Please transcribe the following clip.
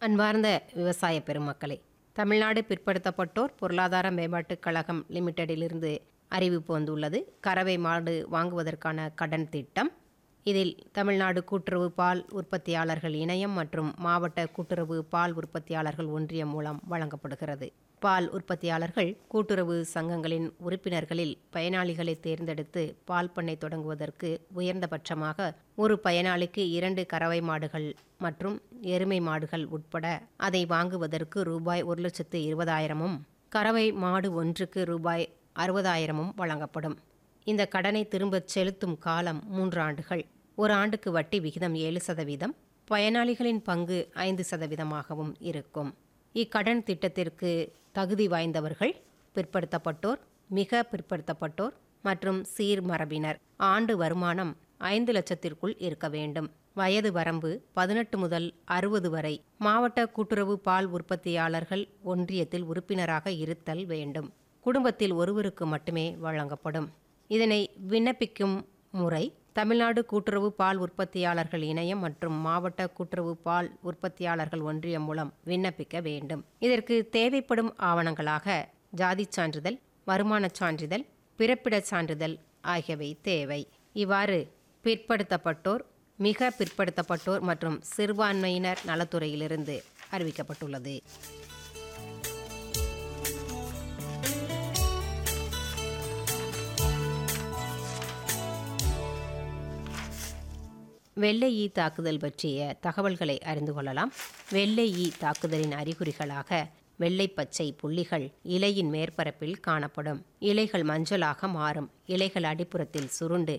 அன்பார்ந்த விவசாய பெருமக்களே தமிழ்நாடு பிற்படுத்தப்பட்டோர் பொருளாதார மேம்பாட்டுக் கழகம் லிமிடெடிலிருந்து அறிவிப்பு வந்துள்ளது கறவை மாடு வாங்குவதற்கான கடன் திட்டம் இதில் தமிழ்நாடு கூட்டுறவு பால் உற்பத்தியாளர்கள் இணையம் மற்றும் மாவட்ட கூட்டுறவு பால் உற்பத்தியாளர்கள் ஒன்றியம் மூலம் வழங்கப்படுகிறது பால் உற்பத்தியாளர்கள் கூட்டுறவு சங்கங்களின் உறுப்பினர்களில் பயனாளிகளை தேர்ந்தெடுத்து பால் பண்ணை தொடங்குவதற்கு உயர்ந்தபட்சமாக ஒரு பயனாளிக்கு இரண்டு கறவை மாடுகள் மற்றும் எருமை மாடுகள் உட்பட அதை வாங்குவதற்கு ரூபாய் ஒரு லட்சத்து இருபதாயிரமும் கறவை மாடு ஒன்றுக்கு ரூபாய் அறுபதாயிரமும் வழங்கப்படும் இந்த கடனை திரும்பச் செலுத்தும் காலம் மூன்று ஆண்டுகள் ஒரு ஆண்டுக்கு வட்டி விகிதம் ஏழு சதவீதம் பயனாளிகளின் பங்கு ஐந்து சதவீதமாகவும் இருக்கும் இக்கடன் திட்டத்திற்கு தகுதி வாய்ந்தவர்கள் பிற்படுத்தப்பட்டோர் மிக பிற்படுத்தப்பட்டோர் மற்றும் சீர்மரபினர் ஆண்டு வருமானம் ஐந்து லட்சத்திற்குள் இருக்க வேண்டும் வயது வரம்பு பதினெட்டு முதல் அறுபது வரை மாவட்ட கூட்டுறவு பால் உற்பத்தியாளர்கள் ஒன்றியத்தில் உறுப்பினராக இருத்தல் வேண்டும் குடும்பத்தில் ஒருவருக்கு மட்டுமே வழங்கப்படும் இதனை விண்ணப்பிக்கும் முறை தமிழ்நாடு கூட்டுறவு பால் உற்பத்தியாளர்கள் இணையம் மற்றும் மாவட்ட கூட்டுறவு பால் உற்பத்தியாளர்கள் ஒன்றியம் மூலம் விண்ணப்பிக்க வேண்டும் இதற்கு தேவைப்படும் ஆவணங்களாக ஜாதிச் சான்றிதழ் வருமானச் சான்றிதழ் பிறப்பிடச் சான்றிதழ் ஆகியவை தேவை இவ்வாறு பிற்படுத்தப்பட்டோர் மிக பிற்படுத்தப்பட்டோர் மற்றும் சிறுபான்மையினர் நலத்துறையிலிருந்து அறிவிக்கப்பட்டுள்ளது வெள்ளை ஈ தாக்குதல் பற்றிய தகவல்களை அறிந்து கொள்ளலாம் வெள்ளை ஈ தாக்குதலின் அறிகுறிகளாக வெள்ளை பச்சை புள்ளிகள் இலையின் மேற்பரப்பில் காணப்படும் இலைகள் மஞ்சளாக மாறும் இலைகள் அடிப்புறத்தில் சுருண்டு